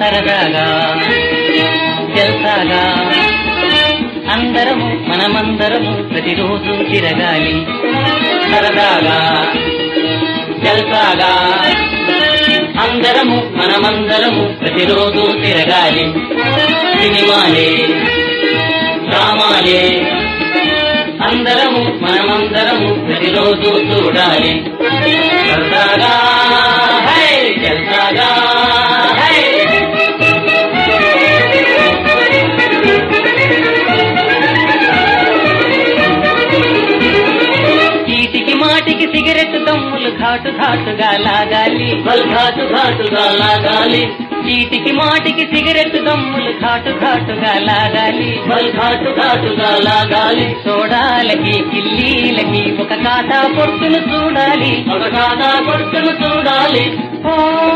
సరదాగా జల్సాగా అందరము మనమందరము ప్రతిరోజు తిరగాలి సరదాగా జల్సాగా అందరము మనమందరము ప్రతిరోజు తిరగాలి సినిమాలే డ్రామాలే అందరము మనమందరము ప్రతిరోజు చూడాలి సరదాగా హై జల్సాగా హై చీటికి మాటికి సిగరెట్ దమ్ములు ఘాటు ఘాటుగా లాగాలి బల్ ఘాటు ఘాటుగా లాగాలి చీటికి మాటికి సిగరెట్ దమ్ములు ఘాటు ఘాటుగా లాగాలి బల్ ఘాటు ఘాటుగా లాగాలి సోడాలకి కిల్లీలకి ఒక కాటా పొట్టును చూడాలి ఒక కాదా కొడుకును చూడాలి ఓ,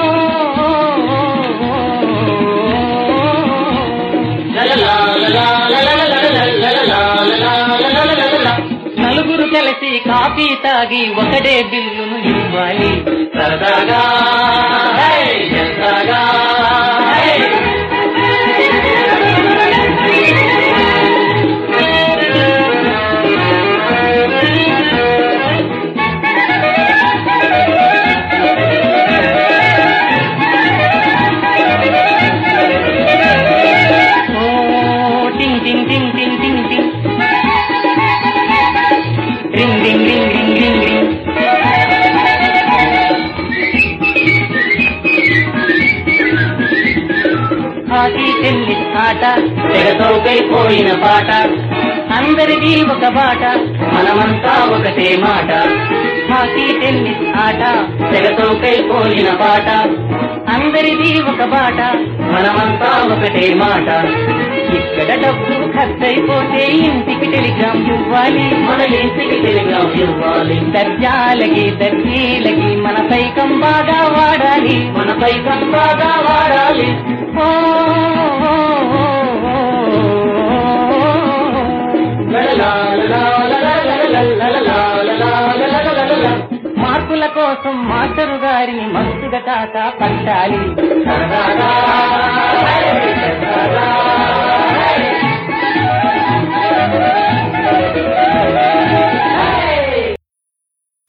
లలలాలలాలలాలలాలలాలలాలలాలలా. నలుగురు కలిసి కాఫీ తాగి ఒకటే బిల్లును ఇవ్వాలి సరదాగా హై జల్సాగా హై ఓ టింగ్ టింగ్ టింగ్ టింగ్ టింగ్ టింగ్ ring ring ring ring ring ring hockey tennis ఆట తెగతోకైపోయిన పాట అందరిది ఒక బాట మనమంతా ఒకటే మాట హాకీ టెన్నిస్ ఆట తెగతోకైపోయిన పాట అందరిది ఒక బాట మనమంతా ఒకటే మాట ఇక్కడ డబ్బు ఖర్చయిపోతే ఇంటికి టెలిగ్రామ్ ఇవ్వాలి మన ఇంటికి టెలిగ్రామ్ ఇవ్వాలి దర్జాలకి దర్జీలకి మన పైకం బాగా వాడాలి మన పైకం బాగా వాడాలి ఓ, ఓ, ఓ, లలలాలలాలలాలలాలలాలలాలలాలలా. మార్కుల కోసం మాస్టరు గారిని మస్తుగా తాత పట్టాలి సరదాగా